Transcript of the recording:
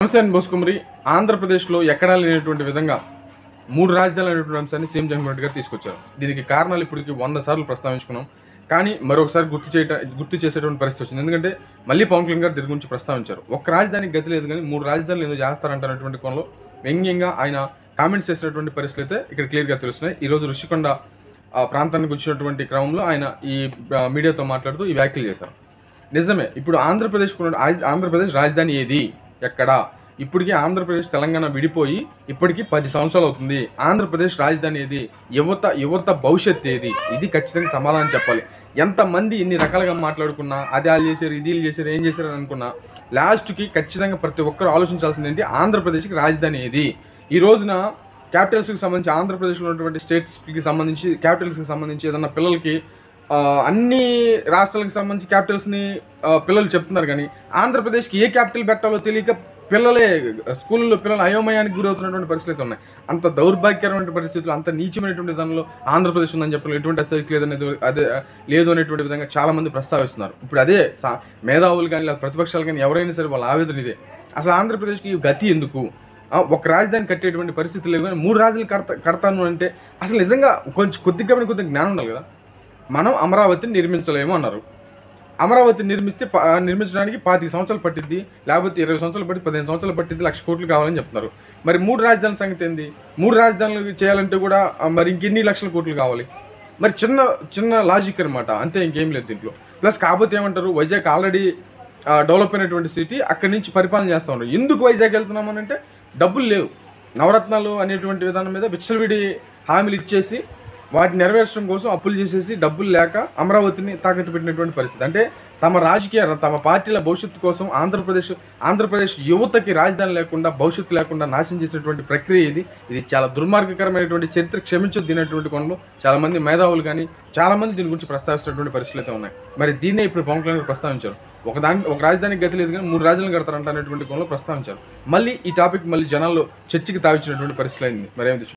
నమస్తే బోసుకుమరి ఆంధ్రప్రదేశ్లో ఎక్కడా లేనటువంటి విధంగా మూడు రాజధానులు అనేటువంటి అంశాన్ని సీఎం జగన్మోహన్ రెడ్డి గారు తీసుకొచ్చారు దీనికి కారణాలు ఇప్పటికి వంద సార్లు ప్రస్తావించుకున్నాం కానీ మరొకసారి గుర్తు చేయట గుర్తు చేసేటువంటి పరిస్థితి వచ్చింది ఎందుకంటే మళ్ళీ పవన్ కళ్యాణ్ గారు దీని గురించి ప్రస్తావించారు ఒక్క రాజధానికి గతి లేదు కానీ మూడు రాజధానులు ఏదో చేస్తారంటున్నటువంటి కోణంలో వ్యంగ్యంగా ఆయన కామెంట్స్ చేసినటువంటి పరిస్థితులు అయితే ఇక్కడ క్లియర్గా తెలుస్తున్నాయి ఈరోజు ఋషికొండ ఆ ప్రాంతానికి వచ్చినటువంటి క్రమంలో ఆయన ఈ ఆ, మీడియాతో మాట్లాడుతూ ఈ వ్యాఖ్యలు చేశారు నిజమే ఇప్పుడు ఆంధ్రప్రదేశ్ ఆంధ్రప్రదేశ్ రాజధాని ఏది ఎక్కడ ఇప్పటికీ ఆంధ్రప్రదేశ్ తెలంగాణ విడిపోయి ఇప్పటికీ పది సంవత్సరాలు అవుతుంది ఆంధ్రప్రదేశ్ రాజధాని ఏది యువత యువత భవిష్యత్ ఏది ఇది ఖచ్చితంగా సమాధానం చెప్పాలి ఎంతమంది ఇన్ని రకాలుగా మాట్లాడుకున్నా అది వాళ్ళు చేశారు ఇది వీళ్ళు చేశారు ఏం చేశారు అని అనుకున్నా లాస్ట్కి ఖచ్చితంగా ప్రతి ఒక్కరు ఆలోచించాల్సింది ఏంటి ఆంధ్రప్రదేశ్కి రాజధాని ఏది ఈ రోజున క్యాపిటల్స్కి సంబంధించి ఆంధ్రప్రదేశ్లో ఉన్నటువంటి స్టేట్స్కి సంబంధించి క్యాపిటల్స్కి సంబంధించి ఏదన్నా పిల్లలకి ఆ, అన్ని రాష్ట్రాలకు సంబంధించి క్యాపిటల్స్ని ఆ, పిల్లలు చెప్తున్నారు కానీ ఆంధ్రప్రదేశ్కి ఏ క్యాపిటల్ పెట్టాలో తెలియక పిల్లలే స్కూల్లో పిల్లలు అయోమయానికి గురవుతున్నటువంటి పరిస్థితులు అయితే ఉన్నాయి అంత దౌర్భాగ్యకరమైన పరిస్థితులు అంత నీచమైనటువంటి దానిలో ఆంధ్రప్రదేశ్ ఉందని చెప్పడం ఎటువంటి అసలు లేదనేది అదే లేదు అనేటువంటి విధంగా చాలా మంది ప్రస్తావిస్తున్నారు ఇప్పుడు అదే సా- మేధావులు కానీ లేదా ప్రతిపక్షాలు కానీ ఎవరైనా సరే వాళ్ళ ఆవేదన ఇదే అసలు ఆంధ్రప్రదేశ్కి ఈ గతి ఎందుకు ఆ, ఒక రాజధాని కట్టేటువంటి పరిస్థితులు లేవు కానీ మూడు రాజులు కడతా కడతాను అంటే అసలు నిజంగా కొంచెం కొద్దిగా కానీ కొద్దిగా జ్ఞానం ఉండాలి కదా మనం అమరావతిని నిర్మించలేము అన్నారు అమరావతి నిర్మిస్తే ప- నిర్మించడానికి పాతిక సంవత్సరాలు పట్టింది లేకపోతే ఇరవై సంవత్సరాలు పట్టి పదిహేను సంవత్సరాలు పట్టింది లక్ష కోట్లు కావాలని చెప్తున్నారు మరి మూడు రాజధానుల సంగతి ఏంది మూడు రాజధానులు చేయాలంటే కూడా ఆ, మరి ఇంకెన్ని లక్షల కోట్లు కావాలి మరి చిన్న చిన్న లాజిక్ అనమాట అంతే ఇంకేం లేదు దీంట్లో ప్లస్ కాకపోతే ఏమంటారు వైజాగ్ ఆల్రెడీ డెవలప్ అయినటువంటి సిటీ అక్కడి నుంచి పరిపాలన చేస్తూ ఉన్నారు ఎందుకు వైజాగ్ వెళ్తున్నామని అంటే డబ్బులు లేవు నవరత్నాలు అనేటువంటి విధానం మీద విచ్చలవిడి హామీలు ఇచ్చేసి వాటిని నెరవేర్చడం కోసం అప్పులు చేసేసి డబ్బులు లేక అమరావతిని తాకట్టు పెట్టినటువంటి పరిస్థితి అంటే తమ రాజకీయ తమ పార్టీల భవిష్యత్తు కోసం ఆంధ్రప్రదేశ్ ఆంధ్రప్రదేశ్ యువతకి రాజధాని లేకుండా భవిష్యత్తు లేకుండా నాశనం చేసినటువంటి ప్రక్రియ ఇది ఇది చాలా దుర్మార్గకరమైనటువంటి చరిత్ర క్షమించదు తినేటువంటి కొనలు చాలా మంది మేధావులు కానీ చాలా మంది దీని గురించి ప్రస్తావిస్తున్నటువంటి పరిస్థితులు అయితే ఉన్నాయి మరి దీన్నే ఇప్పుడు పవన్ కళ్యాణ్ గారు ప్రస్తావించారు ఒక దాని ఒక రాజధానికి గతి లేదు కానీ మూడు రాజధానులు కడతారంట అనేటువంటి కోణంలో ప్రస్తావించారు మళ్ళీ ఈ టాపిక్ మళ్ళీ జనాల్లో చర్చకి తావిచ్చినటువంటి పరిస్థితులు అయింది మరి ఏమిటి